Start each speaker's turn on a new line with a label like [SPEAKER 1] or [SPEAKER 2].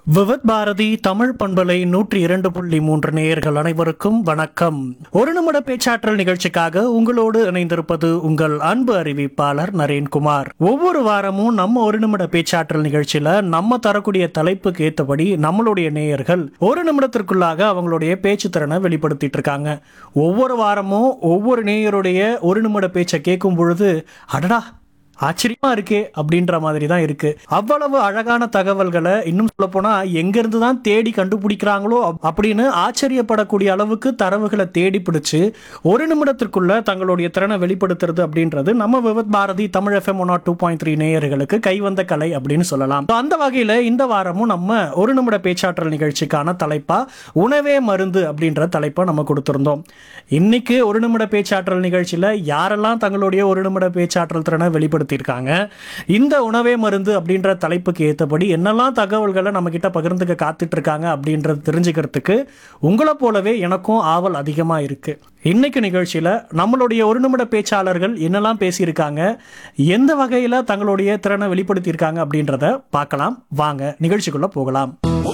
[SPEAKER 1] விவத் பாரதி தமிழ் பண்பலை நூற்றி இரண்டு புள்ளி மூன்று நேயர்கள் அனைவருக்கும் வணக்கம் ஒரு நிமிட பேச்சாற்றல் நிகழ்ச்சிக்காக உங்களோடு இணைந்திருப்பது உங்கள் அன்பு அறிவிப்பாளர் நரேன்குமார் ஒவ்வொரு வாரமும் நம்ம ஒரு நிமிட பேச்சாற்றல் நிகழ்ச்சியில நம்ம தரக்கூடிய தலைப்புக்கு ஏத்தபடி நம்மளுடைய நேயர்கள் ஒரு நிமிடத்திற்குள்ளாக அவங்களுடைய பேச்சு திறனை வெளிப்படுத்திட்டு இருக்காங்க ஒவ்வொரு வாரமும் ஒவ்வொரு நேயருடைய ஒரு நிமிட பேச்சை கேட்கும் பொழுது அடடா ஆச்சரியமா இருக்கே அப்படின்ற மாதிரி தான் இருக்கு அவ்வளவு அழகான தகவல்களை இன்னும் சொல்ல போனா எங்க இருந்து தான் தேடி கண்டுபிடிக்கிறாங்களோ அப்- அப்படின்னு ஆச்சரியப்படக்கூடிய அளவுக்கு தரவுகளை தேடி பிடிச்சு ஒரு நிமிடத்திற்குள்ள தங்களுடைய திறனை வெளிப்படுத்துறது அப்படின்றது நம்ம Vivadh Bharathi Tamil FM one two point three நேயர்களுக்கு கைவந்த கலை அப்படின்னு சொல்லலாம் So, அந்த வகையில இந்த வாரமும் நம்ம ஒரு நிமிட பேச்சாற்றல் நிகழ்ச்சிக்கான தலைப்பா உணவே மருந்து அப்படின்ற தலைப்பை நம்ம கொடுத்திருந்தோம் இன்னைக்கு ஒரு நிமிட பேச்சாற்றல் நிகழ்ச்சியில யாரெல்லாம் தங்களுடைய ஒரு நிமிட பேச்சாற்றல் திறனை வெளிப்படுத்தியிருக்காங்க இந்த உணவே மருந்து அப்படின்ற தலைப்புக்கு ஏற்றபடி என்னெல்லாம் தகவல்களை நம்ம கிட்ட பகிர்ந்துக்க காத்துட்டு இருக்காங்க அப்படின்றது தெரிஞ்சுக்கிறதுக்கு உங்களை போலவே எனக்கும் ஆவல் அதிகமா இருக்கு இன்னைக்கு நிகழ்ச்சியில நம்மளுடைய ஒரு நிமிட பேச்சாளர்கள் என்னெல்லாம் பேசியிருக்காங்க எந்த வகையில தங்களுடைய திறனை வெளிப்படுத்தியிருக்காங்க அப்படின்றத பார்க்கலாம் வாங்க நிகழ்ச்சிக்குள்ள போகலாம்